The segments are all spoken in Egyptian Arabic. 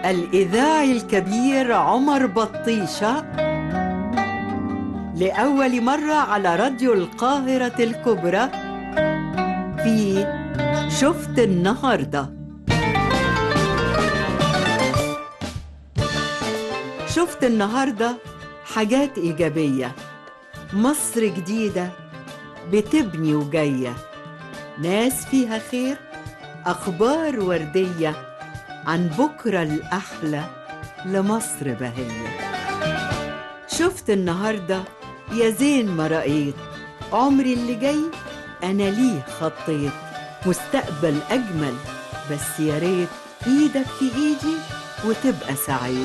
الإذاعي الكبير عمر بطيشة لأول مرة على راديو القاهرة الكبرى في شفت النهارده شفت النهارده حاجات إيجابية مصر جديدة بتبني وجاية ناس فيها خير أخبار وردية عن بكرة الأحلى لمصر بهية شفت النهاردة يا زين ما رأيت عمري اللي جاي أنا ليه خطيت مستقبل أجمل بس يا ريت إيدك في إيدي وتبقى سعيد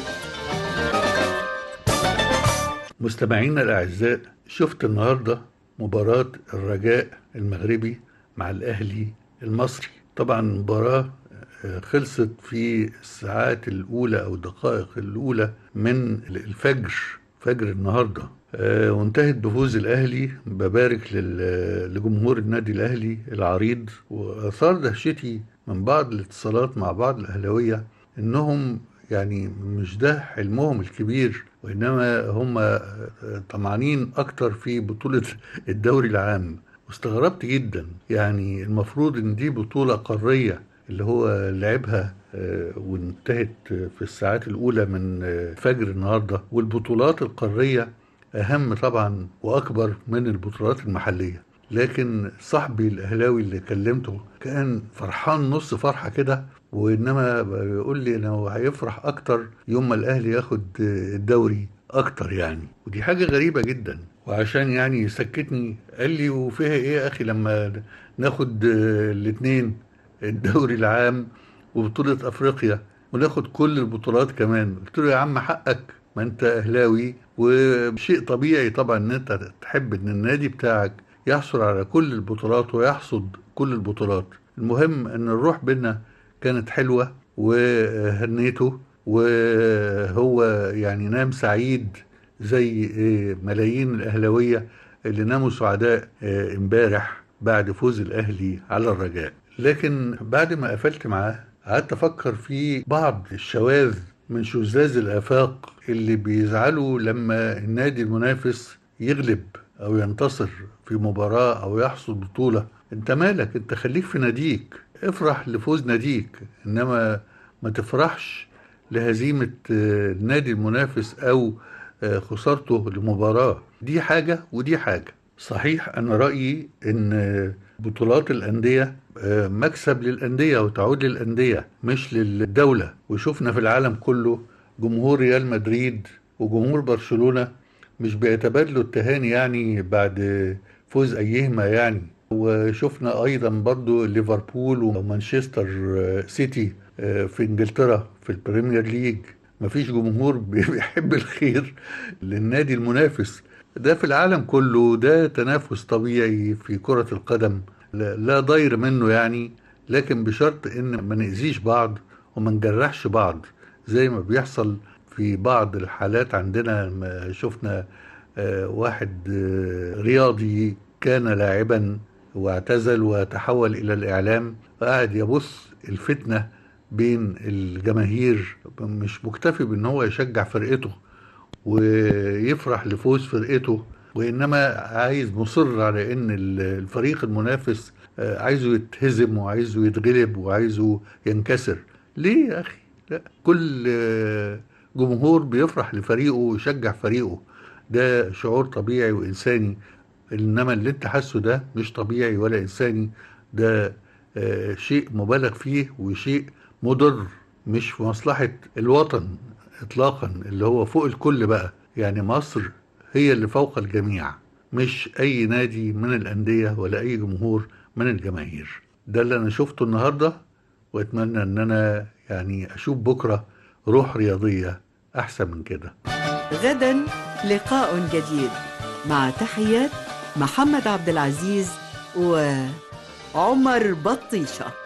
مستمعينا الأعزاء شفت النهاردة مباراة الرجاء المغربي مع الأهلي المصري طبعا المباراة خلصت في الساعات الأولى أو الدقائق الأولى من الفجر فجر النهاردة وانتهت بفوز الأهلي ببارك لجمهور النادي الأهلي العريض وأثار دهشتي من بعض الاتصالات مع بعض الأهلاوية إنهم يعني مش ده حلمهم الكبير وإنما هم طمعانين أكتر في بطولة الدوري العام واستغربت جدا يعني المفروض إن دي بطولة قارية اللي هو لعبها وانتهت في الساعات الأولى من فجر النهاردة والبطولات القارية أهم طبعا وأكبر من البطولات المحلية لكن صاحبي الأهلاوي اللي كلمته كان فرحان نص فرحة كده وإنما بيقول لي إنه هيفرح أكتر يوم ما الأهلي ياخد الدوري أكتر يعني ودي حاجة غريبة جدا وعشان يعني يسكتني قال لي وفيها إيه يا أخي لما ناخد الاتنين الدوري العام وبطولة أفريقيا وناخد كل البطولات كمان قلت له يا عم حقك ما أنت أهلاوي وشيء طبيعي طبعا ان انت تحب ان النادي بتاعك يحصل على كل البطولات ويحصد كل البطولات المهم ان الروح بينا كانت حلوة وهنيته وهو يعني نام سعيد زي ملايين الاهلاوية اللي ناموا سعداء امبارح بعد فوز الاهلي على الرجاء لكن بعد ما قفلت معاه قعدت افكر في بعض الشواذ من شذاذ الآفاق اللي بيزعلوا لما النادي المنافس يغلب أو ينتصر في مباراة أو يحصل بطولة أنت مالك أنت خليك في ناديك افرح لفوز ناديك إنما ما تفرحش لهزيمة النادي المنافس أو خسارته لمباراة دي حاجة ودي حاجة صحيح أنا رأيي أن بطولات الأندية مكسب للأندية وتعود للأندية مش للدولة وشفنا في العالم كله جمهور ريال مدريد وجمهور برشلونة مش بيتبادلوا التهاني يعني بعد فوز أيهما يعني وشفنا أيضا برضو ليفربول ومانشستر سيتي في إنجلترا في البريمير ليج مفيش جمهور بيحب الخير للنادي المنافس ده في العالم كله ده تنافس طبيعي في كرة القدم لا ضير منه يعني لكن بشرط ان ما نأذيش بعض وما نجرحش بعض زي ما بيحصل في بعض الحالات عندنا ما شفنا واحد رياضي كان لاعبا واعتزل وتحول الى الاعلام وقعد يبث الفتنه بين الجماهير مش مكتفي بان هو يشجع فرقته ويفرح لفوز فرقته وانما عايز مصر على ان الفريق المنافس عايزه يتهزم وعايزه يتغلب وعايزه ينكسر ليه يا اخي لا كل جمهور بيفرح لفريقه ويشجع فريقه ده شعور طبيعي وانساني انما اللي انت حاسه ده مش طبيعي ولا انساني ده شيء مبالغ فيه وشيء مضر مش في مصلحة الوطن اطلاقا اللي هو فوق الكل بقى يعني مصر هي اللي فوق الجميع مش اي نادي من الانديه ولا اي جمهور من الجماهير ده اللي انا شفته النهارده واتمنى ان انا يعني اشوف بكره روح رياضيه احسن من كده غدا لقاء جديد مع تحيات محمد عبد العزيز وعمر بطيشه